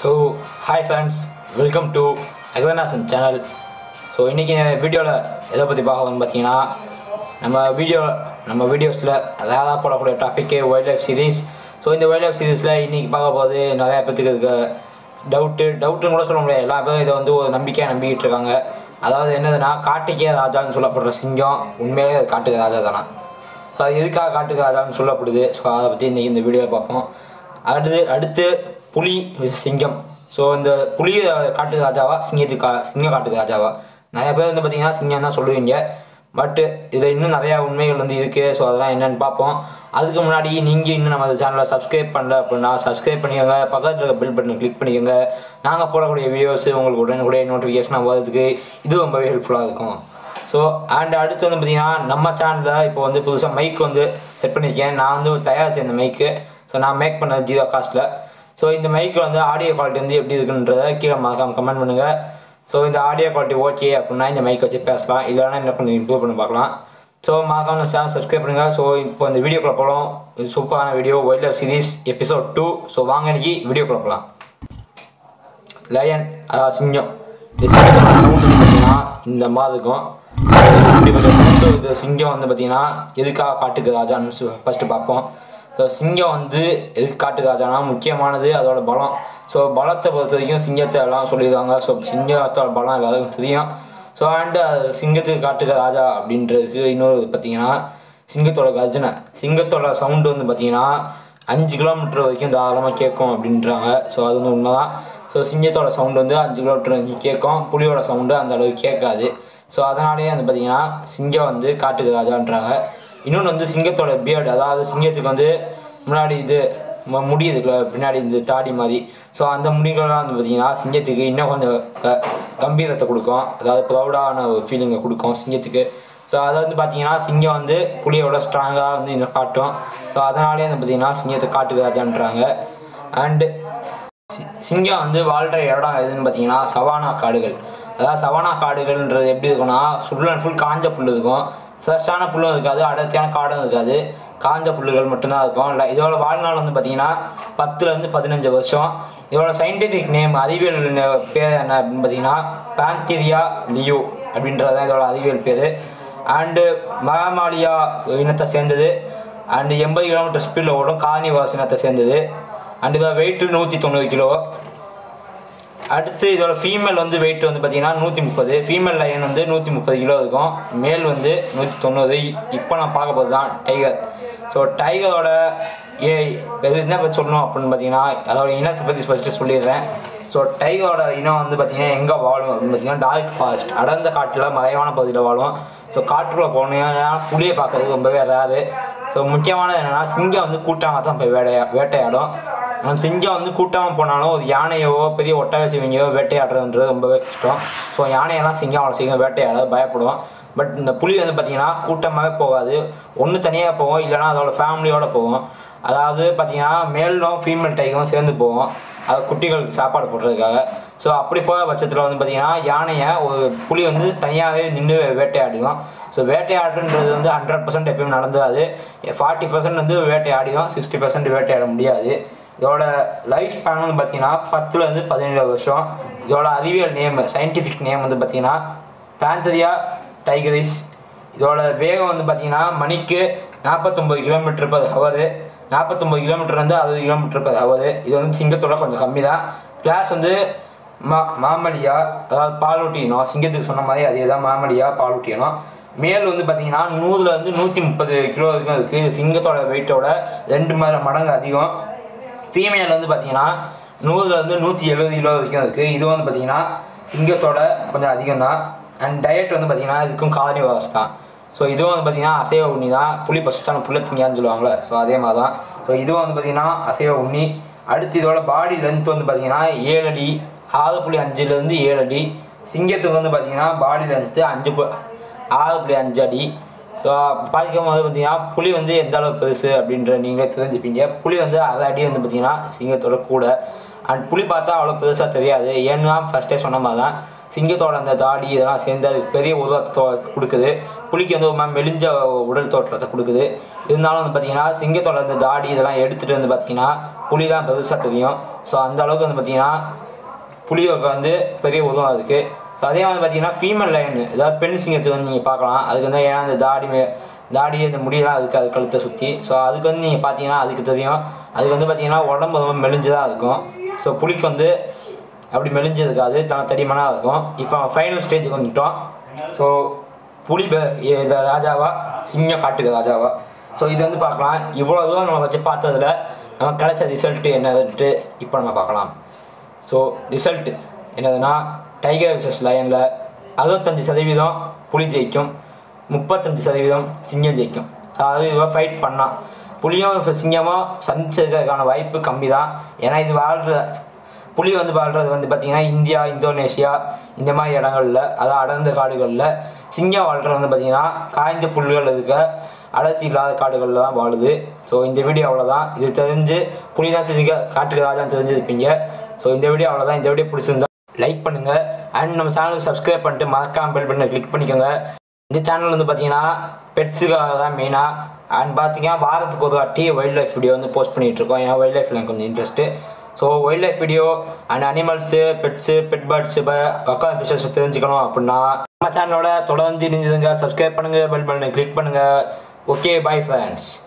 so hi friends welcome to அக்வனாசன் channel so இன்றைக்கி வீடியோவில் எதை பற்றி பார்க்கணும்னு பார்த்தீங்கன்னா நம்ம வீடியோ நம்ம வீடியோஸில் அதாவது போடக்கூடிய topic wild life series so இந்த வைல்ட் லைஃப் சீரீஸில் இன்றைக்கி பார்க்க போது நிறையா பேத்துக்கு இருக்க டவுட்டு டவுட்டுன்னு கூட சொல்ல முடியாது எல்லா பேரும் இதை வந்து ஒரு நம்பிக்கையாக நம்பிக்கிட்டு இருக்காங்க அதாவது என்னதுன்னா காட்டுக்கே ராஜான்னு சொல்லப்படுற சிங்கம் உண்மையிலே அது காட்டுக்கு ராஜா தானா ஸோ அது எதுக்காக காட்டுக்கு ராஜான்னு சொல்லப்படுது ஸோ அதை பற்றி இன்றைக்கி இந்த வீடியோவில் பார்ப்போம் அடுத்து அடுத்து புலி with சிங்கம் ஸோ இந்த புலி காட்டு ராஜாவா சிங்கத்துக்கு கா சிங்கம் காட்டுக்கு ராஜாவா நிறைய பேர் வந்து பார்த்தீங்கன்னா சிங்கம் தான் சொல்லுவீங்க பட்டு இதில் இன்னும் நிறையா உண்மைகள் வந்து இருக்குது ஸோ அதெல்லாம் என்னென்னு பார்ப்போம் அதுக்கு முன்னாடி நீங்கள் இன்னும் நம்ம சேனலை சப்ஸ்கிரைப் பண்ணல அப்படின்னா சப்ஸ்கிரைப் பண்ணிக்கோங்க பக்கத்தில் இருக்க பில் பட்டனை கிளிக் பண்ணிக்கோங்க நாங்கள் போடக்கூடிய வீடியோஸ் உங்களுக்கு உடனுக்குடைய நோட்டிஃபிகேஷனாக வரதுக்கு இது ரொம்பவே ஹெல்ப்ஃபுல்லாக இருக்கும் ஸோ அண்ட் அடுத்து வந்து பார்த்தீங்கன்னா நம்ம சேனலில் இப்போ வந்து புதுசாக மைக் வந்து செட் பண்ணியிருக்கேன் நான் வந்து தயார் செய்த மைக்கு ஸோ நான் மேக் பண்ணது ஜீரோ காஸ்ட்டில் ஸோ இந்த மைக்கில் வந்து ஆடியோ குவாலிட்டி வந்து எப்படி இருக்குன்றத கீழே மறக்காம கமெண்ட் பண்ணுங்கள் ஸோ இந்த ஆடியோ குவாலிட்டி ஓகே அப்படின்னா இந்த மைக் வச்சு பேசலாம் இல்லைனா இன்னும் கொஞ்சம் இம்ப்ரூவ் பண்ணி பார்க்கலாம் ஸோ மறக்காம சேனல் சப்ஸ்கிரைப் பண்ணுங்கள் ஸோ இப்போ இந்த வீடியோக்குள்ள போகலாம் இது சூப்பரான video wild life series episode two so வாங்க இன்னைக்கு வீடியோக்குள்ள போகலாம் லயன் அதாவது சிங்கம் இந்த சிங்கத்தோட சவுண்ட் வந்து பார்த்தீங்கன்னா இந்த மாதிரி இருக்கும் இப்படிப்பட்ட சவுண்டு இந்த சிங்கம் வந்து பார்த்தீங்கன்னா எதுக்காக காட்டுக்கு ராஜான்னு ஃபஸ்ட்டு பார்ப்போம் ஸோ சிங்கம் வந்து எதுக்கு காட்டுக்கு ராஜானா முக்கியமானது அதோட பலம் ஸோ பலத்தை பொறுத்த வரைக்கும் சிங்கத்தை எல்லாம் சொல்லிடுவாங்க ஸோ சிங்கத்தோட பலம் எல்லாருக்கும் தெரியும் ஸோ அண்டு சிங்கத்துக்கு காட்டுக்கு ராஜா அப்படின்றதுக்கு இன்னொரு பார்த்தீங்கன்னா சிங்கத்தோட கர்ஜனை சிங்கத்தோட சவுண்டு வந்து பார்த்தீங்கன்னா அஞ்சு கிலோமீட்டர் வரைக்கும் தாராளமாக கேட்கும் அப்படின்றாங்க ஸோ அது வந்து உண்மைதான் ஸோ சிங்கத்தோட சவுண்டு வந்து அஞ்சு கிலோமீட்டர் வரைக்கும் கேட்கும் புலியோட சவுண்டு அந்த அளவுக்கு கேட்காது ஸோ அதனாலேயே வந்து பார்த்தீங்கன்னா சிங்கம் வந்து காட்டுக்கு ராஜான்றாங்க இன்னொன்று வந்து சிங்கத்தோட பியர்டு அதாவது சிங்கத்துக்கு வந்து முன்னாடி இது ம- முடி இருக்குல்ல பின்னாடி இந்த தாடி மாதிரி ஸோ அந்த முடிகள்லாம் வந்து பார்த்தீங்கன்னா சிங்கத்துக்கு இன்னும் கொஞ்சம் க கம்பீரத்தை கொடுக்கும் அதாவது ப்ரௌடான ஒரு ஃபீலிங்கை கொடுக்கும் சிங்கத்துக்கு ஸோ அதை வந்து பார்த்தீங்கன்னா சிங்கம் வந்து புலியோட ஸ்ட்ராங்காக வந்து இன்னும் காட்டும் ஸோ அதனாலே வந்து பார்த்தீங்கன்னா சிங்கத்தை காட்டுக்கு ராஜான்றாங்க அண்டு சி- சிங்கம் வந்து வாழ்கிற இடம் எதுன்னு பார்த்தீங்கன்னா சவானா காடுகள் அதாவது சவானா காடுகள்ன்றது எப்படி இருக்கும்னா ஃபுல் அண்ட் ஃபுல் காஞ்ச புல் இருக்கும் ஃப்ரெஷ்ஷான புல்லும் இருக்காது அடர்த்தியான காடும் இருக்காது காஞ்ச புல்லுகள் மட்டும்தான் இருக்கும் இல்லை இதோட வாழ்நாள் வந்து பார்த்தீங்கன்னா பத்துலேருந்து பதினஞ்சு வருஷம் இதோட சயின்டிஃபிக் நேம் அறிவியல் நே- பேர் என்ன அப்படின்னு பார்த்தீங்கன்னா பான்திரியா லியோ அப்படின்றது தான் இதோட அறிவியல் பேர் அண்டு மகாமாலியா இனத்தை சேர்ந்தது அண்டு எண்பது கிலோமீட்டர் ஸ்பீடில் ஓடும் கார்னிவாஸ் இனத்தை சேர்ந்தது அண்ட் இதோட வெயிட்டு நூற்றி தொண்ணூறு கிலோ அடுத்து இதோட ஃபீமேல் வந்து வெயிட் வந்து பார்த்தீங்கன்னா நூற்றி முப்பது ஃபீமேல் லயன் வந்து நூற்றி முப்பது கிலோ இருக்கும் மேல் வந்து நூற்றி தொண்ணூறு இப்போ நான் பார்க்க போகிறது தான் டைகர் ஸோ டைகரோட ஏ எது என்ன பற்றி சொல்லணும் அப்படின்னு பார்த்தீங்கன்னா அதோட இனத்தை பற்றி ஃபஸ்ட்டு சொல்லிடுறேன் ஸோ டைகரோட இனம் வந்து பார்த்தீங்கன்னா எங்கே வாழும் அப்படின்னு பார்த்தீங்கன்னா டார்க் ஃபாரஸ்ட் அடர்ந்த காட்டில் மறைவான பகுதியில் வாழும் ஸோ காட்டுக்குள்ளே போனீங்கன்னா புளியை பார்க்கறது ரொம்பவே ரேரு ஸோ முக்கியமானது என்னென்னா சிங்கம் வந்து கூட்டமாக தான் போய் வேட்டையா வேட்டையாடும் அந்த சிங்கம் வந்து கூட்டமாக போனாலும் ஒரு யானையோ பெரிய ஒட்டக சிவங்கியோ வேட்டையாடுறதுன்றது ரொம்பவே கஷ்டம் ஸோ யானையெல்லாம் சிங்கம் அவ்வளோ சீக்கிரம் வேட்டையாட பயப்படும் பட் இந்த புலி வந்து பார்த்தீங்கன்னா கூட்டமாகவே போகாது ஒன்று தனியாக போகும் இல்லைன்னா அதோட ஃபேமிலியோட போகும் அதாவது பார்த்தீங்கன்னா மேலும் ஃபீமேல் டைகரும் சேர்ந்து போகும் அது குட்டிகளுக்கு சாப்பாடு போடுறதுக்காக ஸோ அப்படி போகிற பட்சத்தில் வந்து பார்த்தீங்கன்னா யானையை ஒரு புலி வந்து தனியாகவே நின்று வேட்டையாடிடும் ஸோ வேட்டையாடுன்றது வந்து ஹண்ட்ரட் பர்சன்ட் எப்பயும் நடந்தாது ஃபார்ட்டி பர்சன்ட் வந்து வேட்டையாடிடும் சிக்ஸ்டி பர்சன்ட் வேட்டையாட முடியாது இதோட லைஃப் ஸ்பேன் வந்து பார்த்தீங்கன்னா பத்துலேருந்து பதினேழு வருஷம் இதோட அறிவியல் நேம் சயின்டிஃபிக் நேம் வந்து பார்த்தீங்கன்னா பேந்தரியா டைகரிஸ் இதோட வேகம் வந்து பார்த்தீங்கன்னா மணிக்கு நாற்பத்தொம்பது கிலோமீட்டர் பர் ஹவரு நாற்பத்தொம்பது கிலோமீட்டர் வந்து அறுபது கிலோமீட்டர் பர் ஹவரு இது வந்து சிங்கத்தோட கொஞ்சம் கம்மி தான் கிளாஸ் வந்து மா மாமடியா அதாவது பாலூட்டியணும் சிங்கத்துக்கு சொன்ன மாதிரி அதே தான் மாமடியா பாலூட்டியணும் மேல் வந்து பார்த்தீங்கன்னா நூறுலேருந்து நூற்றி முப்பது கிலோ வரைக்கும் இருக்குது இது சிங்கத்தோட வெயிட்டோட ரெண்டு ம மடங்கு அதிகம் ஃபீமேல் வந்து பார்த்தீங்கன்னா நூறுலேருந்து நூற்றி எழுபது கிலோ வரைக்கும் இருக்குது இது வந்து பார்த்தீங்கன்னா சிங்கத்தோட கொஞ்சம் அதிகம் தான் அண்ட் டயட் வந்து பார்த்தீங்கன்னா இதுக்கும் கார்னிவாஸ் தான் ஸோ இதுவும் வந்து பார்த்தீங்கன்னா அசைவ உண்ணி தான் புளி பசிச்சான புள்ள திங்கான்னு சொல்லுவாங்கள்ல ஸோ அதே மாதிரி தான் ஸோ இதுவும் வந்து பார்த்தீங்கன்னா அசைவ உண்ணி அடுத்து இதோட பாடி லென்த் வந்து பார்த்தீங்கன்னா ஏழு அடி ஆறு புள்ளி அஞ்சுலேருந்து ஏழு அடி சிங்கத்துக்கு வந்து பார்த்தீங்கன்னா பாடி லென்த்து அஞ்சு பு ஆறு புள்ளி அஞ்சு அடி ஸோ பார்க்கும் போது பார்த்தீங்கன்னா புலி வந்து எந்த அளவு பெருசு அப்படின்ற நீங்களே தெரிஞ்சுப்பீங்க புலி வந்து அரை அடி வந்து பார்த்தீங்கன்னா சிங்கத்தோட கூட அண்ட் புலி பார்த்தா அவ்வளோ பெருசாக தெரியாது ஏன்னா ஃபஸ்ட்டே சொன்ன மாதிரி தான் சிங்கத்தோட அந்த தாடி இதெல்லாம் சேர்ந்து அதுக்கு பெரிய உருவத்தை கொடுக்குது புலிக்கு வந்து ஒரு மாதிரி மெலிஞ்ச உடல் தோற்றத்தை கொடுக்குது இருந்தாலும் வந்து பார்த்தீங்கன்னா சிங்கத்தோட அந்த தாடி இதெல்லாம் எடுத்துகிட்டு வந்து பார்த்தீங்கன்னா புலி தான் பெருசாக தெரியும் ஸோ அந்த அளவுக்கு வந்து பார்த்தீங்கன்னா புலியோக்கு வந்து பெரிய உருவம் இருக்குது ஸோ அதே வந்து பார்த்தீங்கன்னா ஃபீமேல் லைன் ஏதாவது பெண் சிங்கத்துக்கு வந்து நீங்கள் பார்க்கலாம் அதுக்கு வந்து ஏன்னா அந்த தாடி மே- தாடி அந்த முடியெல்லாம் அதுக்கு அது கழுத்தை சுற்றி ஸோ அதுக்கு வந்து நீங்கள் பார்த்தீங்கன்னா அதுக்கு தெரியும் அதுக்கு வந்து பார்த்தீங்கன்னா உடம்பு ரொம்ப மெலிஞ்சதாக இருக்கும் ஸோ புலிக்கு வந்து அப்படி மெலிஞ்சு இருக்காது தன தடிமனாக இருக்கும் இப்போ ஃபைனல் ஸ்டேஜுக்கு வந்துட்டோம் ஸோ புலி பே- இது ராஜாவா சிங்கம் காட்டுக்கு ராஜாவா ஸோ இது வந்து பார்க்கலாம் இவ்வளோ தூரம் நம்ம வச்சு பார்த்ததுல நமக்கு கிடைச்ச ரிசல்ட்டு என்னதுன்ட்டு இப்போ நம்ம பார்க்கலாம் ஸோ ரிசல்ட் என்னதுன்னா டைகர் விசஸ் லயனில் அறுபத்தஞ்சு சதவீதம் புலி ஜெயிக்கும் முப்பத்தஞ்சு சதவீதம் சிங்கம் ஜெயிக்கும் அதாவது இவன் ஃபைட் பண்ணான் புலியும் இப்போ சிங்கமும் சந்திச்சதுக்கான வாய்ப்பு கம்மி தான் ஏன்னா இது வாழ்கிற புலி வந்து வாழ்கிறது வந்து பார்த்திங்கன்னா இந்தியா இந்தோனேஷியா இந்த மாதிரி இடங்கள்ல அதாவது அடர்ந்த காடுகளில் சிங்கம் வாழ்கிறது வந்து பார்த்திங்கன்னா காய்ந்த புல்கள் இருக்க அடர்த்தி இல்லாத காடுகளில் தான் வாழுது ஸோ இந்த வீடியோ அவ்வளோதான் இது தெரிஞ்சு புலி தான் தெரிஞ்சு காட்டுக்கு தான் தெரிஞ்சிருப்பீங்க ஸோ இந்த வீடியோ அவ்வளோதான் இந்த வீடியோ பிடிச்சிருந்தா லைக் பண்ணுங்கள் அண்ட் நம்ம சேனலுக்கு சப்ஸ்கிரைப் பண்ணிட்டு மறக்காம பெல் பண்ணி கிளிக் பண்ணிக்கோங்க இந்த சேனல் வந்து பார்த்தீங்கன்னா பெட்ஸுக்காக தான் மெயினாக அண்ட் பார்த்தீங்கன்னா வாரத்துக்கு ஒரு வாட்டி வைல்ட் லைஃப் வீடியோ வந்து போஸ்ட் பண்ணிகிட்டு இருக்கோம் ஏன்னா வைல்ட் லைஃப்பில் எனக்கு கொஞ்சம் interest so wild life video and animals pets pet birds இப்போ அக்கா ஃபிஷஸ் தெரிஞ்சுக்கணும் அப்படின்னா நம்ம சேனலோட தொடர்ந்து இருந்துங்க சப்ஸ்கிரைப் பண்ணுங்கள் பெல் பண்ணி கிளிக் பண்ணுங்கள் ஓகே பை ஃப்ரெண்ட்ஸ்